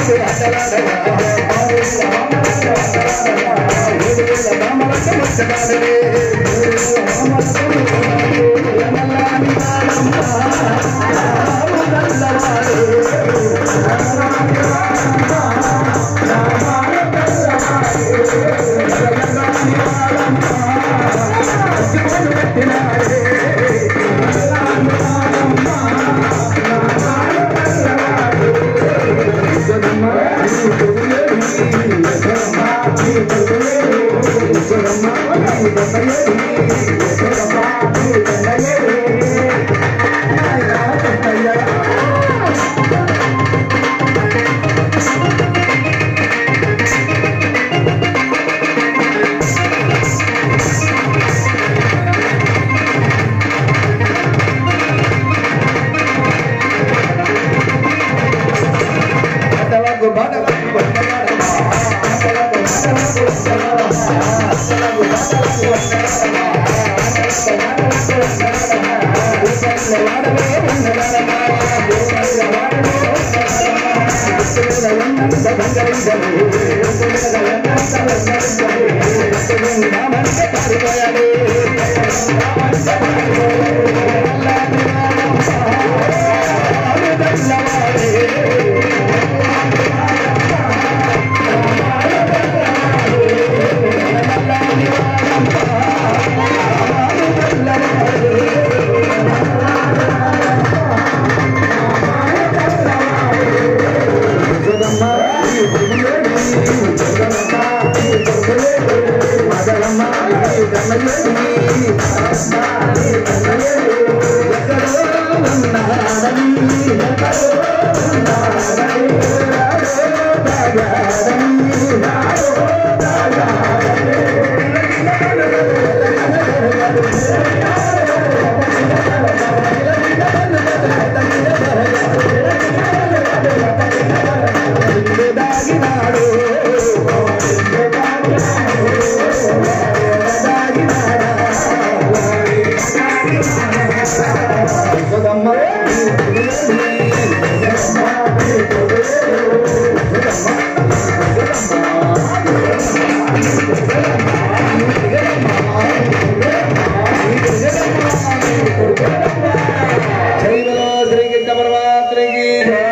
జైవలో శ్రీకృష్ణ పరమాత్రికి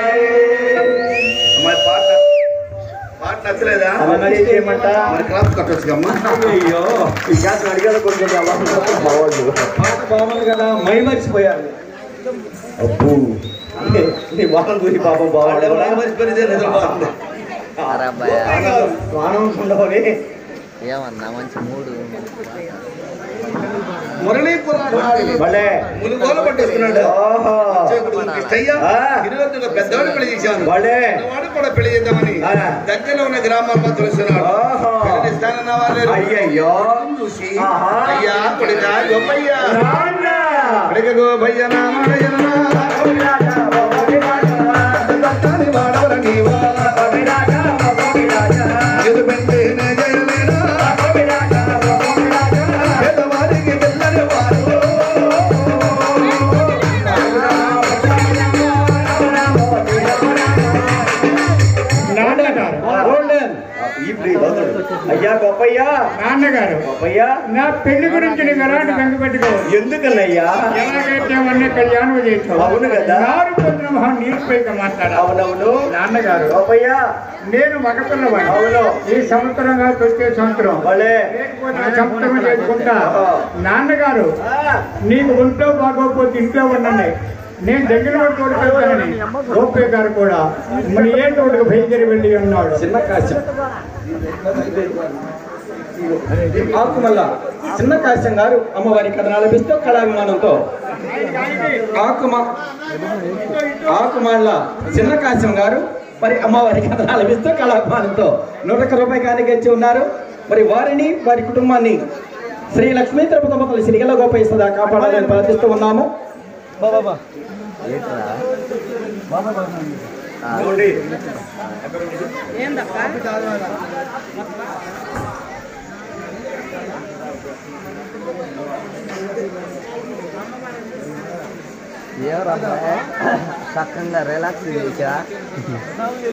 అమ్మాయి పాట పాట నచ్చలేదా చేయమంట మరి క్లాస్ కట్టొచ్చు అమ్మా అయ్యో ఈ జాతర అడిగారు కొంచెం బాగుంది పాట బాగుంది కదా మై మర్చిపోయారు అబ్బు నీ- నీ బాధ చూసి పాపం వాళ్ళు ఎవరైనా బాగుంది మర్చిపోయితే నిద్ర బాగుంది అరబ్బయ్య ప్రాణం ఉండవని ఏమన్నా మంచి మూడు మురళీపురం భలే ములుగోలు పట్టేసుకున్నాడు ఓహో కృష్ణయ్య ఆ. ఇరువత్తులో పెద్దవాడు పెళ్లి చేశాను భలే వాడు కూడా పెళ్లి చేద్దామని ఆ. దగ్గరలో ఉన్న గ్రామాల్లో తెలుస్తున్నాడు ఓహో. పెళ్లి ఇస్తానన్న వాళ్ళే అయ్యయ్యో చూసి ఆహా. అయ్యా కొడుక గొప్పయ్యా నాన్న! కొడుక గోపయ్య నామయ్యనా బాబురాజా, బాబురాజా, దత్తాని వాడవల నీవా బాబురాజా, బాబురాజా, ఎదు పెంటేనే జయలేనా బాబురాజా, బాబురాజా. పేదవారికి పిల్లని వారు నాన్నగారు గోల్డెన్ అయ్యా గొప్పయ్య నాన్నగారు గొప్పయ్య నా పెళ్లి గురించి నీకు ఎలాంటి బెంగ పెట్టుకోవచ్చు ఎందుకన్నయ్యా ఎలాగైతే మొన్న కళ్యాణం చేసావు అవును కదా. నారు పొందిన మహా నీరుపైగా మాట్లాడాలి అవునవును నాన్నగారు గొప్పయ్య నేను మగపిల్లవాడిని అవును ఈ సంవత్సరం కాదు వచ్చే సంవత్సరం భలే లేకపోతే సంవత్సరం చేసుకుంటా ఆ. నాన్నగారు ఆ, నీకు ఒంట్లో బాగోకపోతే ఇంట్లో ఉండండి నేను దగ్గర తోడుకెళ్తానని గోపే గారు కూడా మరి ఏ తోడుకు బయలుదేరి వెళ్ళి ఉన్నాడు చిన్న కాశ్యం ఆకుమల్ల చిన్న కాశ్యం గారు అమ్మవారి కథను ఆలపిస్తూ కళాభిమానంతో ఆకుమ ఆకుమల్ల చిన్న కాశ్యం గారు మరి అమ్మవారి కథను ఆలపిస్తూ కళాభిమానంతో నూట ఒక్క రూపాయి కానికిచ్చి ఉన్నారు మరి వారిని వారి కుటుంబాన్ని శ్రీ లక్ష్మీ తిరుపతి మొదలు శ్రీగల గోపయ్య సదా కాపాడాలని ప్రార్థిస్తూ ఉన్నాము ఏంట్రా ఎవరబ్బా చక్కగా రిలాక్స్ చేసా